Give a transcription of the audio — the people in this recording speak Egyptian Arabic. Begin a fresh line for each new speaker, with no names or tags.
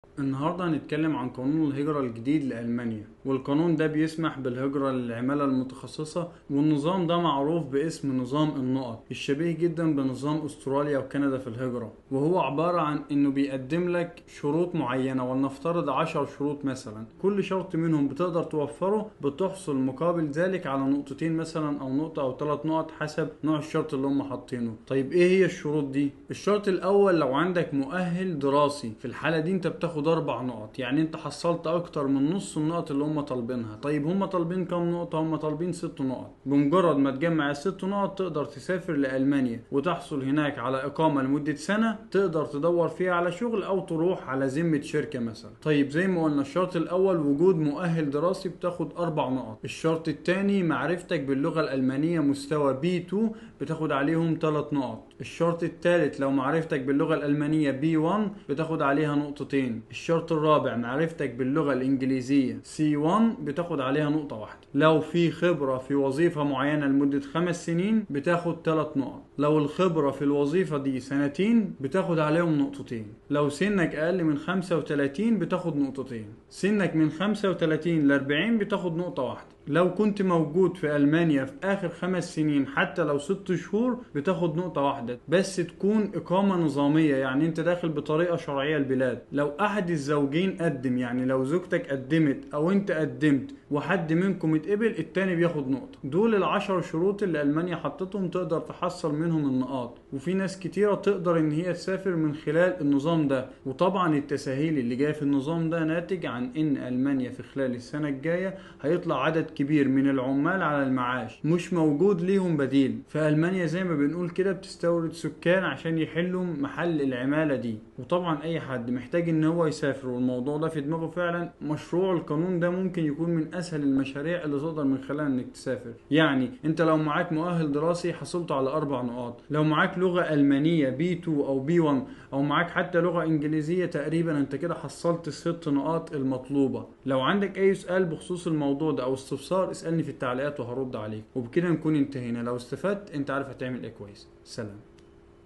النهاردة هنتكلم عن قانون الهجرة الجديد لألمانيا والقانون ده بيسمح بالهجرة للعمالة المتخصصة والنظام ده معروف باسم نظام النقط الشبيه جدا بنظام استراليا وكندا في الهجرة وهو عبارة عن انه بيقدم لك شروط معينة ولنفترض عشر شروط مثلا كل شرط منهم بتقدر توفره بتحصل مقابل ذلك على نقطتين مثلا او نقطة او ثلاث نقط حسب نوع الشرط اللي هم حاطينه طيب ايه هي الشروط دي الشرط الاول لو عندك مؤهل دراسي في الحالة دي انت بتاخد اربع نقط يعني انت حصلت اكتر من نص النقط اللي هم طالبينها طيب هم طالبين كام نقطة هم طالبين ست نقط بمجرد ما تجمع الست نقط تقدر تسافر لألمانيا وتحصل هناك على إقامة لمدة سنة تقدر تدور فيها على شغل أو تروح على ذمة شركة مثلا طيب زي ما قلنا الشرط الأول وجود مؤهل دراسي بتاخد أربع نقط الشرط الثاني معرفتك باللغة الألمانية مستوى B2 بتاخد عليهم ثلاث نقط الشرط الثالث لو معرفتك باللغة الألمانية B1 بتاخد عليها نقطتين الشرط الرابع معرفتك باللغة الإنجليزية C1 بتاخد عليها نقطة واحدة لو في خبرة في وظيفة معينة لمدة خمس سنين بتاخد ثلاث نقط لو الخبرة في الوظيفة دي سنتين بتاخد عليهم نقطتين لو سنك أقل من 35 بتاخد نقطتين سنك من 35 ل 40 بتاخد نقطة واحدة لو كنت موجود في ألمانيا في آخر خمس سنين حتى لو ست شهور بتاخد نقطة واحدة بس تكون إقامة نظامية يعني أنت داخل بطريقة شرعية البلاد لو أحد الزوجين قدم يعني لو زوجتك قدمت أو أنت قدمت وحد منكم اتقبل التاني بياخد نقطة دول العشر شروط اللي ألمانيا حطتهم تقدر تحصل منهم النقاط وفي ناس كتيرة تقدر إن هي تسافر من خلال النظام ده وطبعا التسهيل اللي جاي في النظام ده ناتج عن إن ألمانيا في خلال السنة الجاية هيطلع عدد كبير من العمال على المعاش مش موجود ليهم بديل فألمانيا زي ما بنقول كده بتستورد سكان عشان يحلوا محل العمالة دي وطبعا أي حد محتاج إن هو يسافر والموضوع ده في دماغه فعلا مشروع القانون ده ممكن يكون من أسهل المشاريع اللي تقدر من خلالها إنك تسافر يعني أنت لو معاك مؤهل دراسي حصلت على أربع نقاط لو معاك لغة ألمانية B2 أو B1 أو معاك حتى لغة إنجليزية تقريبا أنت كده حصلت الست نقاط المطلوبة لو عندك أي سؤال بخصوص الموضوع ده أو استفسار اسألني في التعليقات وهرد عليك وبكده نكون انتهينا لو استفدت أنت عارف هتعمل إيه كويس سلام